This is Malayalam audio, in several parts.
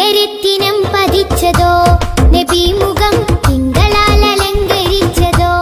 തങ്കരത്തിനം പതിച്ചതോ നബി മുഖം തിങ്കളാൽ അലങ്കരിച്ചതോ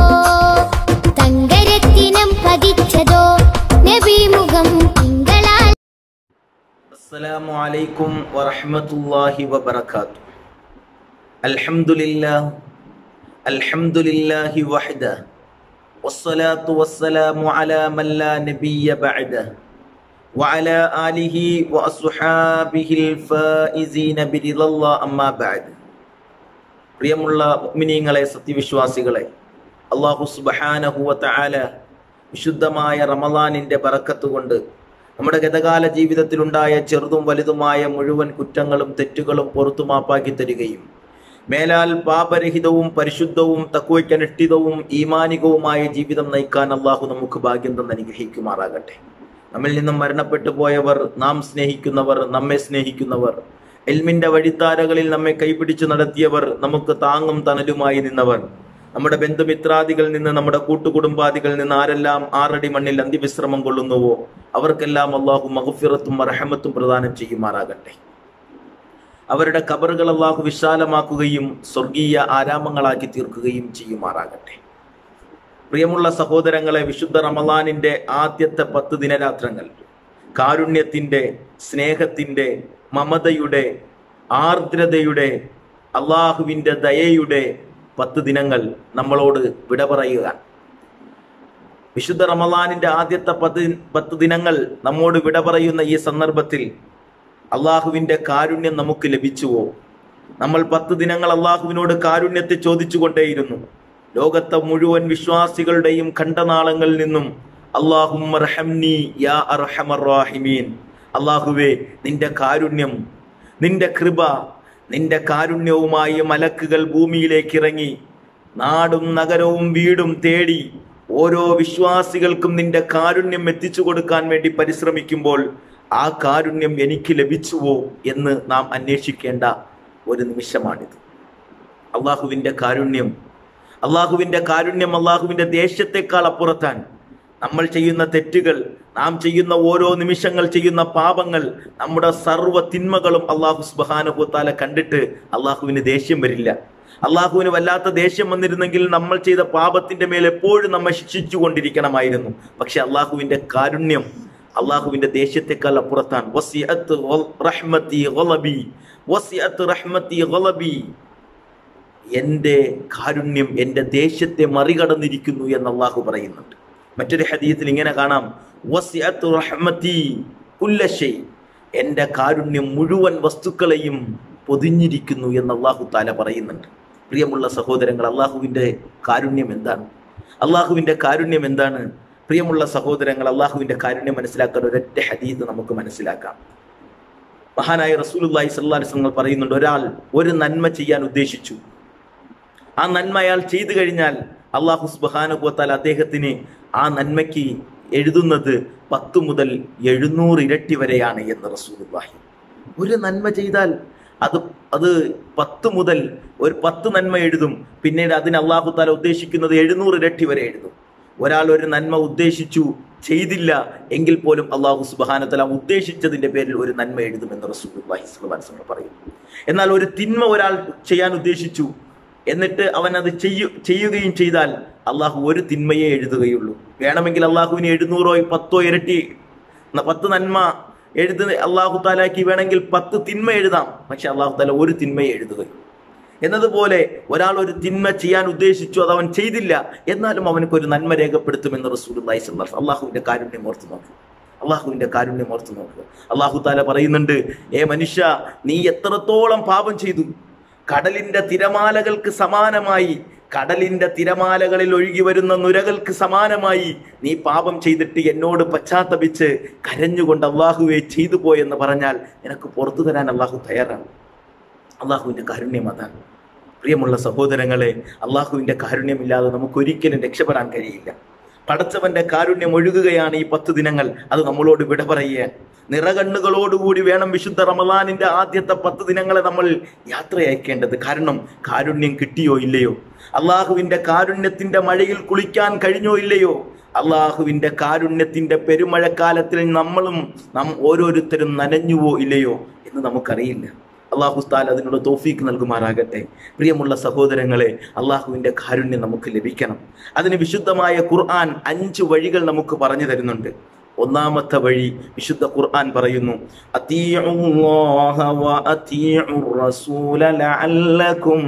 തങ്കരത്തിനം പതിച്ചതോ നബി മുഖം തിങ്കളാൽ السلام عليكم ورحمة الله وبركاته الحمد لله الحمد لله وحده والصلاة والسلام على من لا نبي بعده وعلى آله وأصحابه الفائزين برضا الله أما بعد പ്രിയമുള്ള മുഅ്മിനീങ്ങളെ സത്യവിശ്വാസികളെ അള്ളാഹു സുബ്ഹാനഹു വ തആല വിശുദ്ധമായ റമളാനിന്റെ ബറക്കത്ത് കൊണ്ട് നമ്മുടെ ഗതകാല ജീവിതത്തിലുണ്ടായ ചെറുതും വലുതുമായ മുഴുവൻ കുറ്റങ്ങളും തെറ്റുകളും പുറത്തു മാപ്പാക്കി തരികയും മേലാൽ പാപരഹിതവും പരിശുദ്ധവും തക്കുവയ്ക്കനുഷ്ഠിതവും ഈമാനികവുമായ ജീവിതം നയിക്കാൻ അള്ളാഹു നമുക്ക് ഭാഗ്യം തന്ന് അനുഗ്രഹിക്കുമാറാകട്ടെ നമ്മിൽ നിന്നും മരണപ്പെട്ടു പോയവർ നാം സ്നേഹിക്കുന്നവർ നമ്മെ സ്നേഹിക്കുന്നവർ എൽമിന്റെ വഴിത്താരകളിൽ നമ്മെ കൈപിടിച്ചു നടത്തിയവർ നമുക്ക് താങ്ങും തണലുമായി നിന്നവർ നമ്മുടെ ബന്ധുമിത്രാദികളിൽ നിന്ന് നമ്മുടെ കൂട്ടുകുടുംബാദികളിൽ നിന്ന് ആരെല്ലാം ആറടി മണ്ണിൽ അന്തിവിശ്രമം കൊള്ളുന്നുവോ അവർക്കെല്ലാം അള്ളാഹു മഹഫിറത്തും റഹമത്തും പ്രദാനം ചെയ്യുമാറാകട്ടെ അവരുടെ കബറുകൾ അള്ളാഹു വിശാലമാക്കുകയും സ്വർഗീയ ആരാമങ്ങളാക്കി തീർക്കുകയും ചെയ്യുമാറാകട്ടെ പ്രിയമുള്ള സഹോദരങ്ങളെ വിശുദ്ധ റമലാനിന്റെ ആദ്യത്തെ പത്ത് ദിനരാത്രങ്ങൾ കാരുണ്യത്തിന്റെ സ്നേഹത്തിന്റെ മമതയുടെ ആർദ്രതയുടെ അള്ളാഹുവിന്റെ ദയയുടെ പത്ത് ദിനങ്ങൾ നമ്മളോട് വിട പറയുക വിശുദ്ധ റമലാനിന്റെ ആദ്യത്തെ പത്ത് പത്ത് ദിനങ്ങൾ നമ്മോട് വിട പറയുന്ന ഈ സന്ദർഭത്തിൽ അള്ളാഹുവിന്റെ കാരുണ്യം നമുക്ക് ലഭിച്ചുവോ നമ്മൾ പത്ത് ദിനങ്ങൾ അള്ളാഹുവിനോട് കാരുണ്യത്തെ ചോദിച്ചുകൊണ്ടേയിരുന്നു ലോകത്തെ മുഴുവൻ വിശ്വാസികളുടെയും ഖണ്ഡനാളങ്ങളിൽ നിന്നും അള്ളാഹുമീൻ അള്ളാഹുവേ നിന്റെ കാരുണ്യം നിന്റെ കൃപ നിന്റെ കാരുണ്യവുമായി മലക്കുകൾ ഭൂമിയിലേക്ക് ഇറങ്ങി നാടും നഗരവും വീടും തേടി ഓരോ വിശ്വാസികൾക്കും നിന്റെ കാരുണ്യം എത്തിച്ചു കൊടുക്കാൻ വേണ്ടി പരിശ്രമിക്കുമ്പോൾ ആ കാരുണ്യം എനിക്ക് ലഭിച്ചുവോ എന്ന് നാം അന്വേഷിക്കേണ്ട ഒരു നിമിഷമാണിത് അള്ളാഹുവിന്റെ കാരുണ്യം അള്ളാഹുവിന്റെ കാരുണ്യം അള്ളാഹുവിന്റെ ദേശത്തെക്കാൾ അപ്പുറത്താൻ നമ്മൾ ചെയ്യുന്ന തെറ്റുകൾ നാം ചെയ്യുന്ന ഓരോ നിമിഷങ്ങൾ ചെയ്യുന്ന പാപങ്ങൾ നമ്മുടെ സർവ്വ തിന്മകളും അള്ളാഹു സുബാനുഭൂത്താല കണ്ടിട്ട് അള്ളാഹുവിന് ദേഷ്യം വരില്ല അള്ളാഹുവിന് വല്ലാത്ത ദേഷ്യം വന്നിരുന്നെങ്കിൽ നമ്മൾ ചെയ്ത പാപത്തിന്റെ മേൽ എപ്പോഴും നമ്മെ ശിക്ഷിച്ചു കൊണ്ടിരിക്കണമായിരുന്നു പക്ഷെ അള്ളാഹുവിന്റെ കാരുണ്യം അള്ളാഹുവിന്റെ ദേഷ്യത്തെക്കാൾ അപ്പുറത്താണ് വസിഅത്ത് റഹ്മത്തി ഗളബി വസിഅത്ത് റഹ്മത്തി ഗളബി എൻ്റെ കാരുണ്യം എൻ്റെ ദേഷ്യത്തെ മറികടന്നിരിക്കുന്നു എന്ന് അള്ളാഹു പറയുന്നുണ്ട് മറ്റൊരു ഹദീയത്തിൽ ഇങ്ങനെ കാണാം വസിഅത്ത് റഹ്മത്തി കുല്ലശൈ എൻ്റെ കാരുണ്യം മുഴുവൻ വസ്തുക്കളെയും പൊതിഞ്ഞിരിക്കുന്നു എന്ന് അള്ളാഹു താല പറയുന്നുണ്ട് പ്രിയമുള്ള സഹോദരങ്ങൾ അള്ളാഹുവിൻ്റെ കാരുണ്യം എന്താണ് അള്ളാഹുവിൻ്റെ കാരുണ്യം എന്താണ് പ്രിയമുള്ള സഹോദരങ്ങൾ അള്ളാഹുവിൻ്റെ കാരുണ്യം മനസ്സിലാക്കാൻ ഒരൊറ്റ ഹദീസ് നമുക്ക് മനസ്സിലാക്കാം മഹാനായ റസൂലുല്ലാഹി സ്വല്ലല്ലാഹി അലൈഹി വസല്ലം പറയുന്നുണ്ട് ഒരാൾ ഒരു നന്മ ചെയ്യാൻ ഉദ്ദേശിച്ചു ആ നന്മ അയാൾ ചെയ്തു കഴിഞ്ഞാൽ അള്ളാഹു സുബാനുഭവത്താൽ അദ്ദേഹത്തിന് ആ നന്മയ്ക്ക് എഴുതുന്നത് പത്ത് മുതൽ എഴുന്നൂറ് ഇരട്ടി വരെയാണ് എന്ന് റസൂലുള്ളാഹി ഒരു നന്മ ചെയ്താൽ അത് അത് പത്ത് മുതൽ ഒരു പത്ത് നന്മ എഴുതും പിന്നീട് അതിന് അള്ളാഹു താല ഉദ്ദേശിക്കുന്നത് എഴുന്നൂറ് ഇരട്ടി വരെ എഴുതും ഒരാൾ ഒരു നന്മ ഉദ്ദേശിച്ചു ചെയ്തില്ല എങ്കിൽ പോലും അള്ളാഹു സുബാനത്തല ഉദ്ദേശിച്ചതിന്റെ പേരിൽ ഒരു നന്മ എഴുതുമെന്ന് റസൂലുള്ളാഹി സ്വല്ലല്ലാഹി അലൈഹി വസല്ലം പറയും എന്നാൽ ഒരു തിന്മ ഒരാൾ ചെയ്യാൻ ഉദ്ദേശിച്ചു എന്നിട്ട് അവൻ അത് ചെയ്യു ചെയ്യുകയും ചെയ്താൽ അള്ളാഹു ഒരു തിന്മയെ എഴുതുകയുള്ളൂ വേണമെങ്കിൽ അള്ളാഹുവിന് എഴുന്നൂറോ പത്തോ ഇരട്ടി ന- പത്ത് നന്മ എഴുതു അള്ളാഹു താലാക്കി വേണമെങ്കിൽ പത്ത് തിന്മ എഴുതാം പക്ഷെ അള്ളാഹു താല ഒരു തിന്മയെ എഴുതുകയുള്ളൂ എന്നതുപോലെ ഒരാൾ ഒരു തിന്മ ചെയ്യാൻ ഉദ്ദേശിച്ചു അത് അവൻ ചെയ്തില്ല എന്നാലും അവനക്ക് ഒരു നന്മ രേഖപ്പെടുത്തുമെന്ന് റസൂൽ അള്ളാഹുവിന്റെ കാരുണ്യം ഓർത്തു നോക്കുക അള്ളാഹുവിന്റെ കാരുണ്യം ഓർത്തു നോക്കുക അള്ളാഹു താല പറയുന്നുണ്ട് ഏ മനുഷ്യ നീ എത്രത്തോളം പാപം ചെയ്തു കടലിന്റെ തിരമാലകൾക്ക് സമാനമായി കടലിന്റെ തിരമാലകളിൽ ഒഴുകി വരുന്ന നുരകൾക്ക് സമാനമായി നീ പാപം ചെയ്തിട്ട് എന്നോട് പശ്ചാത്തപിച്ച് കരഞ്ഞുകൊണ്ട് അള്ളാഹുവെ ചെയ്തു പോയെന്ന് പറഞ്ഞാൽ നിനക്ക് പുറത്തു തരാൻ അള്ളാഹു തയ്യാറാണ് അള്ളാഹുവിന്റെ കാരുണ്യം അതാണ് പ്രിയമുള്ള സഹോദരങ്ങളെ അള്ളാഹുവിന്റെ കാരുണ്യമില്ലാതെ നമുക്ക് ഒരിക്കലും രക്ഷപ്പെടാൻ കഴിയില്ല പടച്ചവന്റെ കാരുണ്യം ഒഴുകുകയാണ് ഈ പത്ത് ദിനങ്ങൾ അത് നമ്മളോട് വിട പറയുക നിറകണ്ണുകളോടുകൂടി വേണം വിശുദ്ധ റമദാനിന്റെ ആദ്യത്തെ പത്ത് ദിനങ്ങളെ നമ്മൾ യാത്ര അയക്കേണ്ടത് കാരണം കാരുണ്യം കിട്ടിയോ ഇല്ലയോ അള്ളാഹുവിന്റെ കാരുണ്യത്തിന്റെ മഴയിൽ കുളിക്കാൻ കഴിഞ്ഞോ ഇല്ലയോ അള്ളാഹുവിന്റെ കാരുണ്യത്തിന്റെ പെരുമഴക്കാലത്തിൽ നമ്മളും നാം ഓരോരുത്തരും നനഞ്ഞുവോ ഇല്ലയോ എന്ന് നമുക്കറിയില്ല അള്ളാഹു താല അതിനുള്ള തോഫീക്ക് നൽകുമാറാകട്ടെ പ്രിയമുള്ള സഹോദരങ്ങളെ അള്ളാഹുവിൻ്റെ കാരുണ്യം നമുക്ക് ലഭിക്കണം അതിന് വിശുദ്ധമായ ഖുർആൻ അഞ്ച് വഴികൾ നമുക്ക് പറഞ്ഞു തരുന്നുണ്ട് ഒന്നാമത്തെ വഴി വിശുദ്ധ ഖുർആൻ പറയുന്നു "അത്തീഉല്ലാഹ വ അത്തീഉർ റസൂല ലഅല്ലകും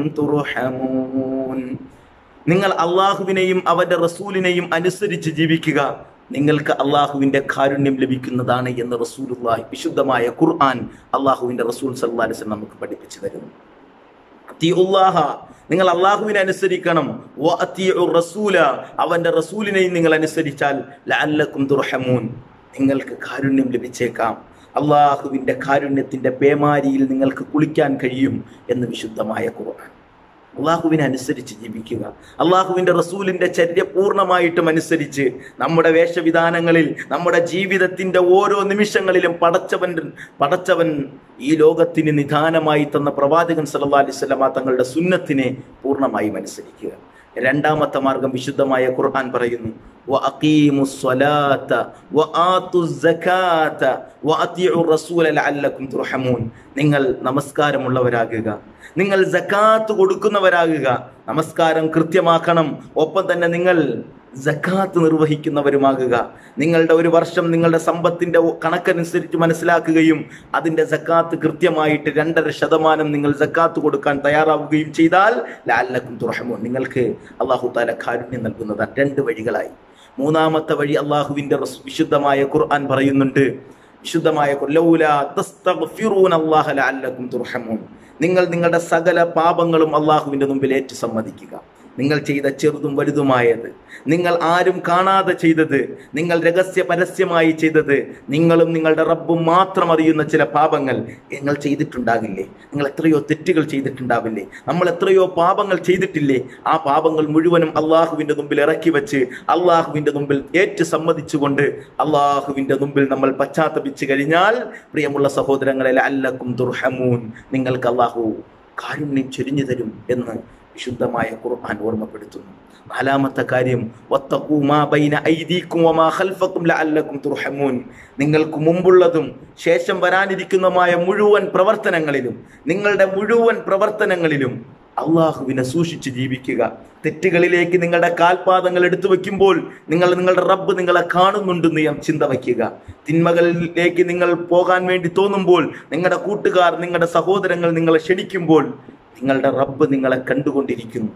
തുർഹമൂൻ." നിങ്ങൾ അള്ളാഹുവിനെയും അവന്റെ റസൂലിനെയും അനുസരിച്ച് ജീവിക്കുക നിങ്ങൾക്ക് അള്ളാഹുവിന്റെ കാരുണ്യം ലഭിക്കുന്നതാണ് എന്ന് റസൂലുള്ളാഹി വിശുദ്ധമായ ഖുർആൻ അള്ളാഹുവിന്റെ റസൂൽ സല്ലല്ലാഹു അലൈഹി വസല്ലം നമുക്ക് പഠിപ്പിച്ചു തരുന്നു അത്തിഉല്ലാഹ നിങ്ങൾ അള്ളാഹുവിനെ അനുസരിക്കണം വ അത്തിഉർ റസൂല അവന്റെ റസൂലിനെയും നിങ്ങൾ അനുസരിച്ചാൽ ലഅല്ലക്കും തുർഹമൂൻ നിങ്ങൾക്ക് കാരുണ്യം ലഭിച്ചേക്കാം അള്ളാഹുവിന്റെ കാരുണ്യത്തിന്റെ പേമാരിയിൽ നിങ്ങൾക്ക് കുളിക്കാൻ കഴിയും എന്ന് വിശുദ്ധമായ ഖുർആൻ അള്ളാഹുവിനെ അനുസരിച്ച് ജീവിക്കുക അള്ളാഹുവിന്റെ റസൂലിന്റെ ചര്യ പൂർണ്ണമായിട്ടും അനുസരിച്ച് നമ്മുടെ വേഷവിധാനങ്ങളിൽ നമ്മുടെ ജീവിതത്തിന്റെ ഓരോ നിമിഷങ്ങളിലും പടച്ചവൻ പടച്ചവൻ ഈ ലോകത്തിന് നിദാനമായി തന്ന പ്രവാചകൻ സല്ലല്ലാഹു അലൈഹി വസല്ലമ തങ്ങളുടെ സുന്നത്തിനെ പൂർണ്ണമായും അനുസരിക്കുക രണ്ടാമത്തെ മാർഗം വിശുദ്ധമായ ഖുർആൻ പറയുന്നു وأقيموا الصلاة وآتوا الزكاة وأطيعوا الرسول لعلكم ترحمون നിങ്ങൾ നമസ്കാരമുള്ളവരാകുക നിങ്ങൾ സക്കാത്ത് കൊടുക്കുന്നവരാകുക നമസ്കാരം കൃത്യമാക്കണം ഒപ്പം തന്നെ നിങ്ങൾ സക്കാത്ത് നിർവഹിക്കുന്നവരുമാകുക നിങ്ങളുടെ ഒരു വർഷം നിങ്ങളുടെ സമ്പത്തിന്റെ കണക്കനുസരിച്ച് മനസ്സിലാക്കുകയും അതിന്റെ സക്കാത്ത് കൃത്യമായിട്ട് രണ്ടര ശതമാനം നിങ്ങൾ സക്കാത്ത് കൊടുക്കാൻ തയ്യാറാവുകയും ചെയ്താൽ ലാലക്കും തുറഹമോ നിങ്ങൾക്ക് അള്ളാഹു താല കാരുണ്യം നൽകുന്നതാണ് രണ്ട് വഴികളായി മൂന്നാമത്തെ വഴി അള്ളാഹുവിന്റെ റസൂ- വിശുദ്ധമായ ഖുർആൻ പറയുന്നുണ്ട് വിശുദ്ധമായ ഖുർ- ലൗലാ തസ്തഗ്ഫിറൂന അല്ലാഹ ലഅല്ലക്കും തുർഹമൂൻ നിങ്ങൾ നിങ്ങളുടെ സകല പാപങ്ങളും അള്ളാഹുവിന്റെ മുമ്പിൽ ഏറ്റു സമ്മതിക്കുക നിങ്ങൾ ചെയ്ത ചെറുതും വലുതുമായത് നിങ്ങൾ ആരും കാണാതെ ചെയ്തത് നിങ്ങൾ രഹസ്യ പരസ്യമായി ചെയ്തത് നിങ്ങളും നിങ്ങളുടെ റബ്ബും മാത്രം അറിയുന്ന ചില പാപങ്ങൾ നിങ്ങൾ ചെയ്തിട്ടുണ്ടാകില്ലേ നിങ്ങൾ എത്രയോ തെറ്റുകൾ ചെയ്തിട്ടുണ്ടാവില്ലേ നമ്മൾ എത്രയോ പാപങ്ങൾ ചെയ്തിട്ടില്ലേ ആ പാപങ്ങൾ മുഴുവനും അള്ളാഹുവിന്റെ മുമ്പിൽ ഇറക്കി വെച്ച് അള്ളാഹുവിന്റെ മുമ്പിൽ ഏറ്റു സമ്മതിച്ചുകൊണ്ട് അള്ളാഹുവിന്റെ മുമ്പിൽ നമ്മൾ പശ്ചാത്തപിച്ചു കഴിഞ്ഞാൽ പ്രിയമുള്ള സഹോദരങ്ങളെ അല്ലക്കും തുർഹമൂൻ നിങ്ങൾക്ക് അള്ളാഹു കാരുണ്യം ചൊരിഞ്ഞു തരും എന്ന് വിശുദ്ധമായ ഖുർആൻ ഓർമ്മപ്പെടുത്തുന്നു നാലാമത്തെ കാര്യം വത്തഖൂ മാ ബൈന ഐദീക്കും വമാ ഖൽഫക്കും ലഅല്ലക്കും തുർഹമൂൻ നിങ്ങൾക്ക് മുമ്പുള്ളതും ശേഷം വരാനിരിക്കുന്നതുമായ മുഴുവൻ പ്രവർത്തനങ്ങളിലും നിങ്ങളുടെ മുഴുവൻ പ്രവർത്തനങ്ങളിലും അള്ളാഹുവിനെ സൂക്ഷിച്ച് ജീവിക്കുക തെറ്റുകളിലേക്ക് നിങ്ങളുടെ കാൽപാദങ്ങൾ എടുത്തു വെക്കുമ്പോൾ നിങ്ങൾ നിങ്ങളുടെ റബ്ബ് നിങ്ങളെ കാണുന്നുണ്ടെന്ന് ഞാൻ ചിന്ത വയ്ക്കുക തിന്മകളിലേക്ക് നിങ്ങൾ പോകാൻ വേണ്ടി തോന്നുമ്പോൾ നിങ്ങളുടെ കൂട്ടുകാർ നിങ്ങളുടെ സഹോദരങ്ങൾ നിങ്ങളെ ക്ഷണിക്കുമ്പോൾ നിങ്ങളുടെ റബ്ബ് നിങ്ങളെ കണ്ടുകൊണ്ടിരിക്കുന്നു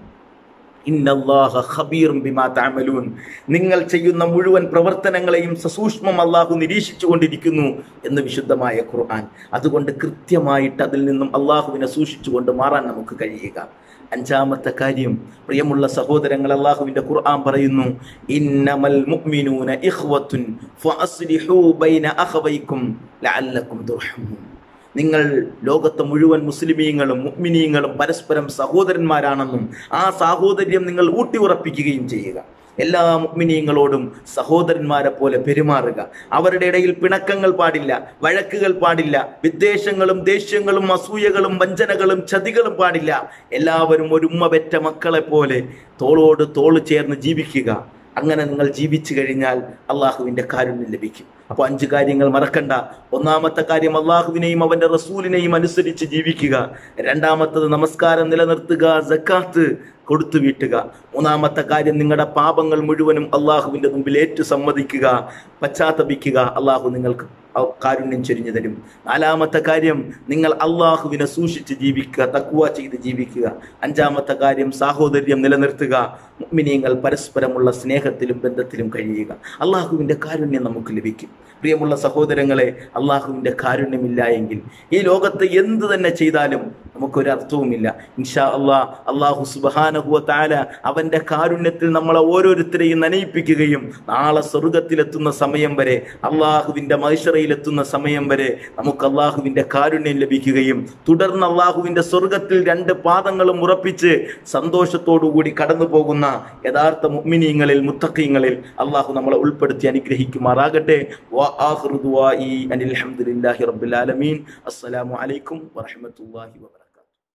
ഇന്നല്ലാഹ ഖബീറും ബിമാ തഅമലൂൻ നിങ്ങൾ ചെയ്യുന്ന മുഴുവൻ പ്രവർത്തനങ്ങളെയും സസൂക്ഷ്മം അള്ളാഹു നിരീക്ഷിച്ചു കൊണ്ടിരിക്കുന്നു എന്ന് വിശുദ്ധമായ ഖുർആൻ അതുകൊണ്ട് കൃത്യമായിട്ട് അതിൽ നിന്നും അള്ളാഹുവിനെ സൂക്ഷിച്ചുകൊണ്ട് മാറാൻ നമുക്ക് കഴിയുക അഞ്ചാമത്തെ കാര്യം പ്രിയമുള്ള സഹോദരങ്ങൾ അള്ളാഹുവിന്റെ ഖുർആൻ പറയുന്നു ഇന്നമൽ മുഅ്മിനൂന ഇഖ്വത്തുൻ ഫഅസ്ലിഹൂ ബൈന അഖവൈക്കും ലഅല്ലക്കും തുർഹമൂൻ നിങ്ങൾ ലോകത്തെ മുഴുവൻ മുസ്ലിമീങ്ങളും മുഅ്മിനീങ്ങളും പരസ്പരം സഹോദരന്മാരാണെന്നും ആ സാഹോദര്യം നിങ്ങൾ ഊട്ടിയുറപ്പിക്കുകയും ചെയ്യുക എല്ലാ മുഅ്മിനീങ്ങളോടും സഹോദരന്മാരെ പോലെ പെരുമാറുക അവരുടെ ഇടയിൽ പിണക്കങ്ങൾ പാടില്ല വഴക്കുകൾ പാടില്ല വിദ്വേഷങ്ങളും ദേഷ്യങ്ങളും അസൂയകളും വഞ്ചനകളും ചതികളും പാടില്ല എല്ലാവരും ഒരു ഉമ്മ പെറ്റ മക്കളെ പോലെ തോളോട് തോള് ചേർന്ന് ജീവിക്കുക അങ്ങനെ നിങ്ങൾ ജീവിച്ചു കഴിഞ്ഞാൽ അള്ളാഹുവിന്റെ കാരുണ്യം ലഭിക്കും അപ്പോൾ അഞ്ച് കാര്യങ്ങൾ മറക്കണ്ട ഒന്നാമത്തെ കാര്യം അള്ളാഹുവിനെയും അവന്റെ റസൂലിനെയും അനുസരിച്ച് ജീവിക്കുക രണ്ടാമത്തത് നമസ്കാരം നിലനിർത്തുക സക്കാത്ത് കൊടുത്തു വീട്ടുക മൂന്നാമത്തെ കാര്യം നിങ്ങളുടെ പാപങ്ങൾ മുഴുവനും അള്ളാഹുവിന്റെ മുമ്പിൽ ഏറ്റു സമ്മതിക്കുക പശ്ചാത്തപിക്കുക അള്ളാഹു നിങ്ങൾക്ക് ആ കാരുണ്യം ചൊരിഞ്ഞു തരും നാലാമത്തെ കാര്യം നിങ്ങൾ അള്ളാഹുവിനെ സൂക്ഷിച്ച് ജീവിക്കുക തക്കുവ ചെയ്ത് ജീവിക്കുക അഞ്ചാമത്തെ കാര്യം സാഹോദര്യം നിലനിർത്തുക മുഅ്മിനീങ്ങൾ പരസ്പരമുള്ള സ്നേഹത്തിലും ബന്ധത്തിലും കഴിയുക അള്ളാഹുവിന്റെ കാരുണ്യം നമുക്ക് ലഭിക്കും പ്രിയമുള്ള സഹോദരങ്ങളെ അള്ളാഹുവിന്റെ കാരുണ്യമില്ല എങ്കിൽ ഈ ലോകത്ത് എന്ത് തന്നെ ചെയ്താലും നമുക്കൊരു അർത്ഥവുമില്ല ഇൻഷാ അള്ളാഹ് അള്ളാഹു സുബാനഹുവ താല അവന്റെ കാരുണ്യത്തിൽ നമ്മളെ ഓരോരുത്തരെയും നനയിപ്പിക്കുകയും നാളെ സ്വർഗത്തിലെത്തുന്ന സമയം വരെ അള്ളാഹുവിന്റെ മൈഷറയിലെത്തുന്ന സമയം വരെ നമുക്ക് അള്ളാഹുവിന്റെ കാരുണ്യം ലഭിക്കുകയും തുടർന്ന് അള്ളാഹുവിന്റെ സ്വർഗത്തിൽ രണ്ട് പാദങ്ങളും ഉറപ്പിച്ച് സന്തോഷത്തോടുകൂടി കടന്നു പോകുന്ന യഥാർത്ഥ മുഅ്മിനീങ്ങളിൽ മുത്തഖീങ്ങളിൽ അള്ളാഹു നമ്മളെ ഉൾപ്പെടുത്തി അനുഗ്രഹിക്കുമാറാകട്ടെ വആഖിറു ദുആഇ അനിൽ ഹംദുലില്ലാഹി റബ്ബിൽ ആലമീൻ അസ്സലാമു അലൈക്കും വറഹ്മത്തുള്ളാഹി വബറകാതുഹു